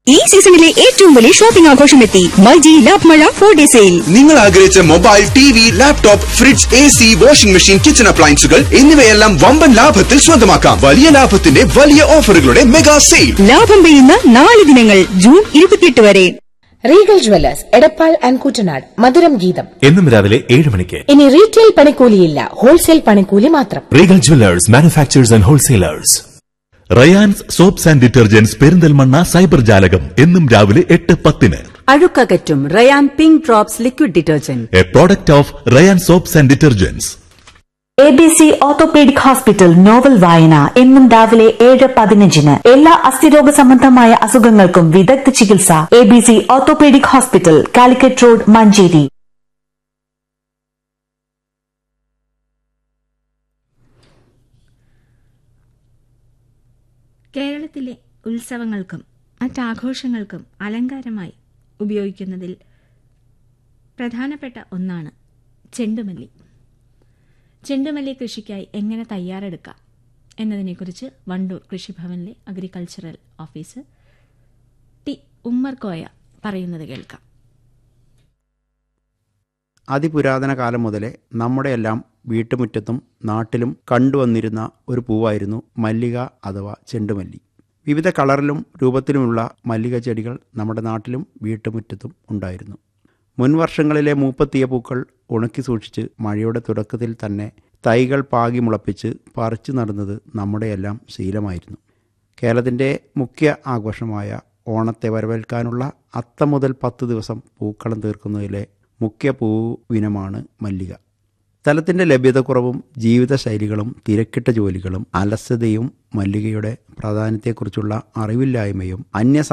ഈ സീസണിലെ ഏറ്റവും വലിയ ഷോപ്പിംഗ് ആഘോഷം എത്തി മൾജി ലാഭ് മഴ ഫോർ ഡേ സെയിൽ നിങ്ങൾ ആഗ്രഹിച്ച mobile T V laptop fridge A C washing machine kitchen അപ്ലയൻസുകൾ എന്നിവയെല്ലാം വമ്പൻ ലാഭത്തിൽ സ്വന്തമാക്കാം വലിയ ലാഭത്തിന്റെ വലിയ ഓഫറുകളുടെ മെഗാ സെയിൽ ലാഭം പെയ്യുന്ന നാല് ദിനങ്ങൾ ജൂൺ ഇരുപത്തിയെട്ട് വരെ Regal jewellers Edappal and Kuttanad മധുരം ഗീതം എന്നും രാവിലെ ഏഴ് മണിക്ക് ഇനി റീറ്റെയിൽ പണിക്കൂലിയില്ല ഹോൾസെയിൽ പണിക്കൂലി മാത്രം Regal jewellers manufacturers and wholesalers Rayan's soaps and detergents Perinthalmanna cyber ജാലകം എന്നും രാവിലെ എട്ട് പത്തിന് അഴുക്കകറ്റും Rayan pink drops liquid detergent a product of Rayan soaps and detergents A B C orthopaedic hospital novel വായന എന്നും രാവിലെ ഏഴ് പതിനഞ്ചിന് എല്ലാ അസ്ഥിരോഗ സംബന്ധമായ അസുഖങ്ങൾക്കും വിദഗ്ധ ചികിത്സ A B C orthopaedic hospital Calicut road Manjeri കേരളത്തിലെ ഉത്സവങ്ങൾക്കും മറ്റാഘോഷങ്ങൾക്കും അലങ്കാരമായി ഉപയോഗിക്കുന്നതിൽ പ്രധാനപ്പെട്ട ഒന്നാണ് ചെണ്ടുമല്ലി ചെണ്ടുമല്ലി കൃഷിക്കായി എങ്ങനെ തയ്യാറെടുക്കാം എന്നതിനെക്കുറിച്ച് വണ്ടൂർ കൃഷിഭവനിലെ അഗ്രികൾച്ചറൽ ഓഫീസർ ടി ഉമ്മർകോയ പറയുന്നത് കേൾക്കാം അതിപുരാതന കാലം മുതലേ നമ്മുടെയെല്ലാം വീട്ടുമുറ്റത്തും നാട്ടിലും കണ്ടുവന്നിരുന്ന ഒരു പൂവായിരുന്നു മല്ലിക അഥവാ ചെണ്ടുമല്ലി വിവിധ കളറിലും രൂപത്തിലുമുള്ള മല്ലിക ചെടികൾ നമ്മുടെ നാട്ടിലും വീട്ടുമുറ്റത്തും ഉണ്ടായിരുന്നു മുൻവർഷങ്ങളിലെ മൂപ്പത്തിയ പൂക്കൾ ഉണക്കി സൂക്ഷിച്ച് മഴയുടെ തുടക്കത്തിൽ തന്നെ തൈകൾ പാകി മുളപ്പിച്ച് പറിച്ചു നടുന്നത് നമ്മുടെയെല്ലാം ശീലമായിരുന്നു കേരളത്തിൻ്റെ മുഖ്യ ആഘോഷമായ ഓണത്തെ വരവേൽക്കാനുള്ള അത്തം മുതൽ പത്ത് ദിവസം പൂക്കളം തീർക്കുന്നതിലെ മുഖ്യ പൂവിനമാണ് മല്ലിക സ്ഥലത്തിൻ്റെ ലഭ്യതക്കുറവും ജീവിതശൈലികളും തിരക്കിട്ട ജോലികളും അലസതയും മല്ലികയുടെ പ്രാധാന്യത്തെക്കുറിച്ചുള്ള അറിവില്ലായ്മയും അന്യ